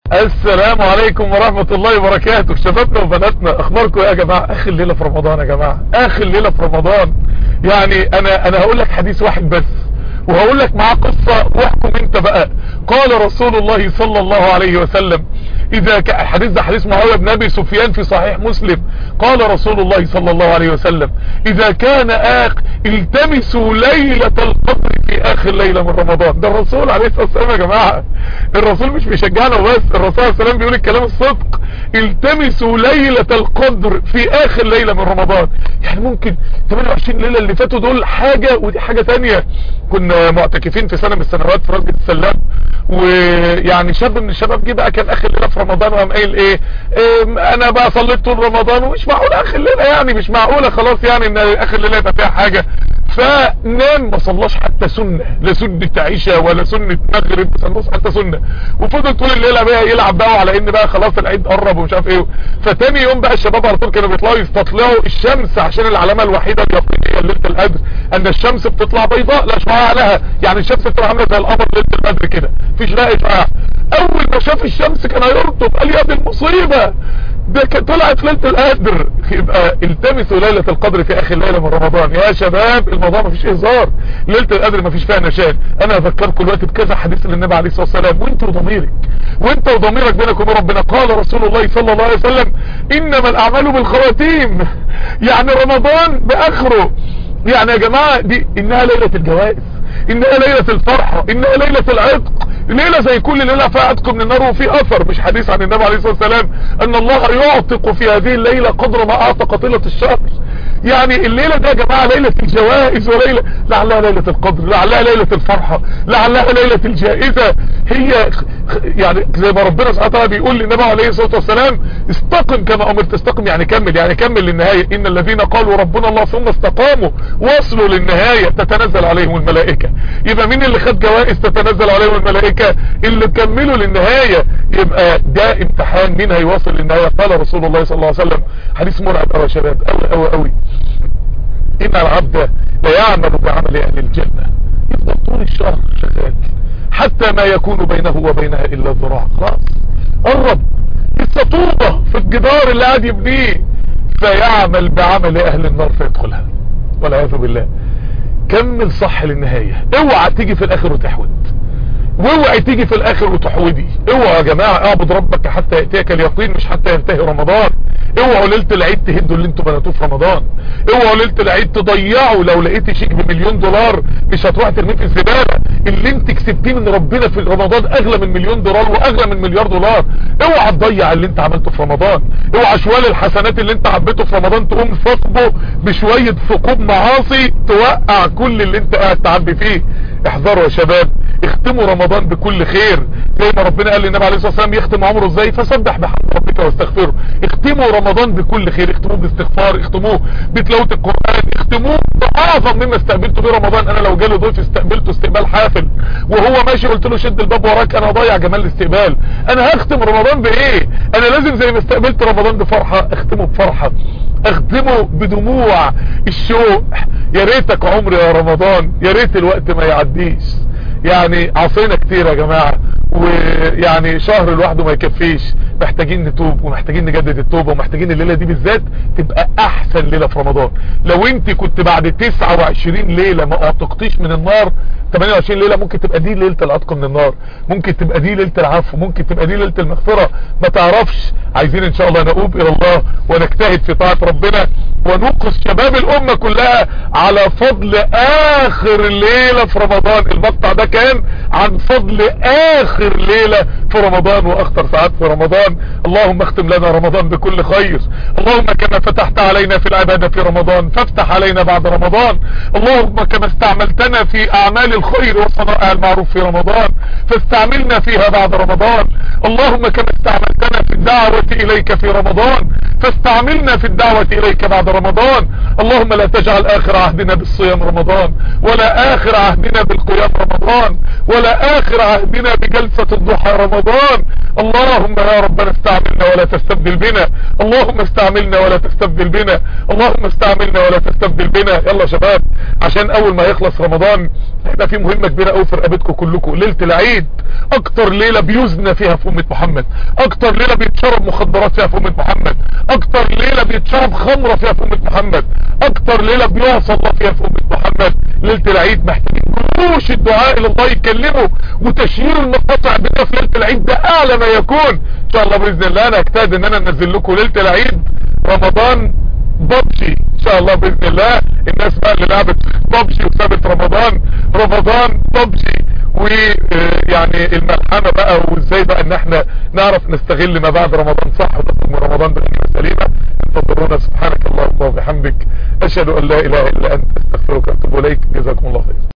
السلام عليكم ورحمة الله وبركاته شبابنا وبناتنا اخباركم يا جماعة اخر ليلة في رمضان يا جماعة اخر ليلة في رمضان يعني انا انا هقول لك حديث واحد بس وهقول لك معاه قصة واحكم انت بقى قال رسول الله صلى الله عليه وسلم اذا كان الحديث ده حديث معاوية بن ابي سفيان في صحيح مسلم قال رسول الله صلى الله عليه وسلم اذا كان اخ التمسوا ليلة القدر في اخر ليلة من رمضان ده الرسول عليه الصلاة والسلام يا جماعة الرسول مش بيشجعنا بس الرسول عليه السلام بيقول الكلام الصدق التمسوا ليلة القدر في اخر ليلة من رمضان يعني ممكن 28 ليلة اللي فاتوا دول حاجة ودي حاجة تانية كنا معتكفين في سنة من السنوات في مسجد السلام ويعني شاب من الشباب جه بقى كان اخر ليله في رمضان وقام قايل ايه, إيه انا بقى صليت طول رمضان ومش معقول اخر ليله يعني مش معقوله خلاص يعني ان اخر ليله يبقى فيها حاجه فنام ما صلاش حتى سنة لا سنة عشاء ولا سنة مغرب ما صلاش حتى سنة وفضل طول الليلة بقى يلعب بقى على ان بقى خلاص العيد قرب ومش عارف ايه فتاني يوم بقى الشباب على طول كانوا بيطلعوا يستطلعوا الشمس عشان العلامة الوحيدة اليقينية ليلة القدر ان الشمس بتطلع بيضاء لا شعاع لها يعني الشمس بتبقى عامله زي القمر ليلة القدر كده مفيش لا شعاع اول ما شاف الشمس كان هيرطب قال يا دي المصيبة ده طلعت ليلة القدر يبقى التمسوا ليلة القدر في اخر ليلة من رمضان يا شباب الموضوع مفيش هزار ليلة القدر مفيش فيها نشان انا اذكركم الوقت بكذا حديث للنبي عليه الصلاة والسلام وانت وضميرك وانت وضميرك بينك وبين ربنا قال رسول الله صلى الله عليه وسلم انما الاعمال بالخواتيم يعني رمضان باخره يعني يا جماعة دي انها ليلة الجوائز انها ليلة الفرحة انها ليلة العتق ليلة زي كل ليلة فيها عتق من النار وفي اثر مش حديث عن النبي عليه الصلاة والسلام ان الله يعتق في هذه الليلة قدر ما اعتق طيلة الشهر يعني الليلة ده يا جماعة ليلة الجوائز وليلة لعلها ليلة القدر لعلها ليلة الفرحة لعلها ليلة الجائزة هي يعني زي ما ربنا سبحانه وتعالى بيقول للنبي عليه الصلاة والسلام استقم كما امرت استقم يعني كمل يعني كمل للنهاية ان الذين قالوا ربنا الله ثم استقاموا وصلوا للنهاية تتنزل عليهم الملائكة يبقى مين اللي خد جوائز تتنزل عليهم الملائكة اللي كملوا للنهاية يبقى ده امتحان مين هيواصل للنهاية قال رسول الله صلى الله عليه وسلم حديث مرعب قوي يا شباب قوي قوي قوي ان العبد لا يعمل بعمل اهل الجنة يفضل طول الشهر شغال حتى ما يكون بينه وبينها الا ذراع خلاص قرب لسه طوبة في الجدار اللي قاعد يبنيه فيعمل بعمل اهل النار فيدخلها والعياذ بالله كمل صح للنهاية اوعى تيجي في الاخر وتحود واوعي تيجي في الاخر وتحودي اوعى يا جماعة اعبد ربك حتى يأتيك اليقين مش حتى ينتهي رمضان اوعوا ليلة العيد تهدوا اللي انتوا بناتوه في رمضان اوعوا ليلة العيد تضيعوا لو لقيت شيك بمليون دولار مش هتروح ترميه في الزبالة اللي انت كسبتيه من ربنا في رمضان اغلى من مليون دولار واغلى من مليار دولار اوعى تضيع اللي انت عملته في رمضان اوعى شوال الحسنات اللي انت عبيته في رمضان تقوم ثقبه بشوية ثقوب معاصي توقع كل اللي انت قاعد تعبي فيه احذروا يا شباب اختموا رمضان بكل خير زي ما ربنا قال للنبي عليه الصلاة والسلام يختم عمره ازاي فسبح بحمد ربك واستغفره اختموا رمضان بكل خير اختموه باستغفار اختموه بتلاوة القرآن اختموه باعظم مما استقبلته بيه رمضان انا لو جالي ضيف استقبلته استقبال حافل وهو ماشي قلت له شد الباب وراك انا ضايع جمال الاستقبال انا هختم رمضان بايه انا لازم زي ما استقبلت رمضان بفرحة اختمه بفرحة اختمه بدموع الشوق يا ريتك عمري يا رمضان يا ريت الوقت ما يعديش يعني عصينا كتير يا جماعة ويعني شهر لوحده ما يكفيش محتاجين نتوب ومحتاجين نجدد التوبة ومحتاجين الليلة دي بالذات تبقى احسن ليلة في رمضان لو انت كنت بعد 29 ليلة ما اعتقتيش من النار 28 ليلة ممكن تبقى دي ليلة العتق من النار ممكن تبقى دي ليلة العفو ممكن تبقى دي ليلة المغفرة ما تعرفش عايزين ان شاء الله نقوب الى الله ونجتهد في طاعة ربنا ونوقظ شباب الامة كلها على فضل اخر ليلة في رمضان المقطع ده كان عن فضل اخر ليلة في رمضان واخطر ساعات في رمضان اللهم اختم لنا رمضان بكل خير اللهم كما فتحت علينا في العبادة في رمضان فافتح علينا بعد رمضان اللهم كما استعملتنا في اعمال الخير وصنائع المعروف في رمضان فاستعملنا فيها بعد رمضان اللهم كما استعملتنا في الدعوة اليك في رمضان فاستعملنا في الدعوة اليك بعد رمضان اللهم لا تجعل اخر عهدنا بالصيام رمضان ولا اخر عهدنا بالقيام رمضان ولا اخر عهدنا بجلسة الضحى رمضان اللهم يا ربنا استعملنا ولا تستبدل بنا اللهم استعملنا ولا تستبدل بنا اللهم استعملنا ولا تستبدل بنا يلا يا شباب عشان اول ما يخلص رمضان احنا في مهمة كبيرة قوي في رقبتكم كلكم ليلة العيد اكتر ليلة بيزنى فيها في امة محمد اكتر ليلة بيتشرب مخدرات فيها في امة محمد اكتر ليلة بيتشرب خمرة فيها في امة محمد اكتر ليلة بيعصى الله فيها في امة محمد ليلة العيد محتاجين جيوش الدعاء الى الله يتكلموا وتشهير المقاطع بنا في ليلة العيد ده اعلى ما يكون ان شاء الله باذن الله انا اجتهد ان انا انزل لكم ليلة العيد رمضان ببجي ان شاء الله باذن الله الناس بقى اللي لعبت ببجي وسابت رمضان رمضان ببجي ويعني الملحمة بقى وازاي بقى ان احنا نعرف نستغل ما بعد رمضان صح ونخرج من رمضان بغنيمة سليمة انتظرونا سبحانك اللهم وبحمدك اشهد ان لا اله الا انت استغفرك واتوب اليك جزاكم الله خير